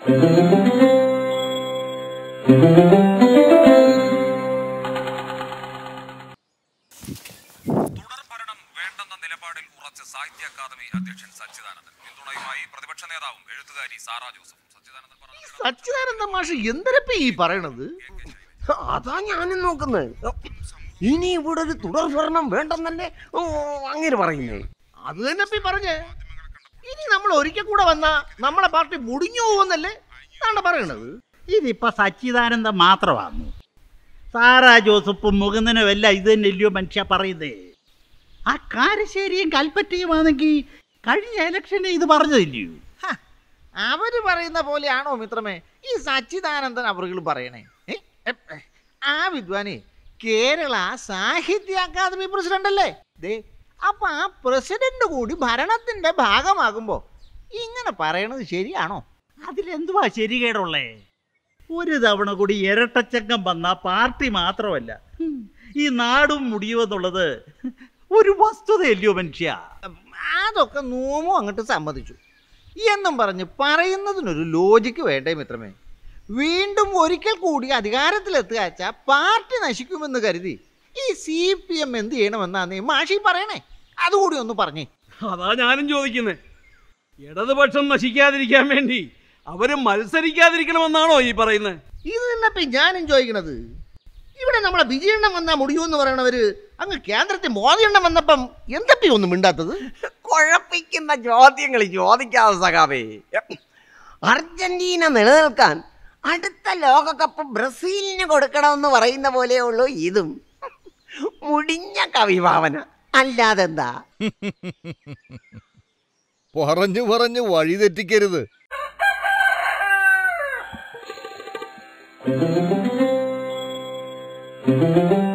തുടർ ഭരണം വേണ്ടെന്ന നിലപാടിൽ ഉറച്ച സാഹിത്യ അക്കാദമി അധ്യക്ഷൻ സച്ചിദാനന്ദൻ പിന്തുണയുമായി പ്രതിപക്ഷ നേതാവും എഴുത്തുകാരി സാറാ ജോസഫും സച്ചിദാനന്ദൻ പറഞ്ഞു സച്ചിദാനന്ദ മാഷ് എന്തിനപ്പ ഈ പറയണത് അതാ ഞാനും നോക്കുന്നത് ഇനി ഇവിടെ ഒരു തുടർ ഭരണം വേണ്ടെന്നല്ലേ ഓ, അങ്ങനെ പറയുന്നേ അത് തന്നെ ഇപ്പൊ ഈ പറഞ്ഞേ ഇനി നമ്മൾ ഒരിക്കൽ കൂടെ വന്നാ നമ്മളെ പാർട്ടി മുടിഞ്ഞു പോകുന്നല്ലേ അതാണ് പറയണത് ഇതിപ്പോ സച്ചിദാനന്ദ മാത്രമാണ് സാറാ ജോസഫും മുകുന്ദനും എല്ലാം ഇത് തന്നെയല്ലയോ മനുഷ്യ പറയുന്നേ ആ കാരശ്ശേരിയും കൽപ്പറ്റയുമാണെങ്കിൽ കഴിഞ്ഞ ഇലക്ഷന് ഇത് പറഞ്ഞതില്ലയോ ഹ, അവര് പറയുന്ന പോലെയാണോ മിത്രമേ ഈ സച്ചിദാനന്ദൻ അവറുകൾ പറയണേ ഏ? എ, എ, ആ വിദ്വാനെ കേരള സാഹിത്യ അക്കാദമി പ്രസിഡന്റ് അല്ലേ ദേ അപ്പൊ ആ പ്രസിഡന്റ് കൂടി ഭരണത്തിന്റെ ഭാഗമാകുമ്പോ ഇങ്ങനെ പറയണത് ശരിയാണോ അതിലെന്തുവാ ശരികേടുള്ളേ ഒരു തവണ കൂടി ഇരട്ടച്ചക്കം വന്ന പാർട്ടി മാത്രമല്ല ഹും, ഈ നാടും മുടിയുമെന്നുള്ളത് ഒരു വസ്തുതയല്ലയോ മനുഷ്യ അതൊക്കെ നോമും അങ്ങോട്ട് സമ്മതിച്ചു എന്നും പറഞ്ഞ് പറയുന്നതിനൊരു ലോജിക്ക് വേണ്ടേ മിത്രമേ വീണ്ടും ഒരിക്കൽ കൂടി അധികാരത്തിലെത്തുക വെച്ചാൽ പാർട്ടി നശിക്കുമെന്ന് കരുതി ഈ സി പി എം എന്ത് ചെയ്യണമെന്നാണ് ഈ മാഷി പറയണേ അതുകൂടി ഒന്ന് പറഞ്ഞേ അതാ ഞാനും ചോദിക്കുന്നത് ഇടതുപക്ഷം നശിക്കാതിരിക്കാൻ വേണ്ടി അവര് മത്സരിക്കാതിരിക്കണമെന്നാണോ ഈ പറയുന്നത് ഇത് തന്നെ ഇപ്പം ഞാനും ചോദിക്കണത് ഇവിടെ നമ്മളെ വിജയണ്ണം വന്നാൽ മുടിയുമെന്ന് പറയണവര് അങ്ങ് കേന്ദ്രത്തിൽ മോദിയെണ്ണം വന്നപ്പം എന്തപ്പി ഒന്നും മിണ്ടാത്തത് കുഴപ്പിക്കുന്ന ചോദ്യങ്ങൾ ചോദിക്കാതെ സഖാവേ അർജന്റീന നിലനിൽക്കാൻ അടുത്ത ലോകകപ്പ് ബ്രസീലിന് കൊടുക്കണമെന്ന് പറയുന്ന പോലെയുള്ളൂ ഇതും മുടിഞ്ഞ കവിഭാവന അല്ലാതെന്താ പറഞ്ഞു പറഞ്ഞു വഴി തെറ്റിക്കരുത് ും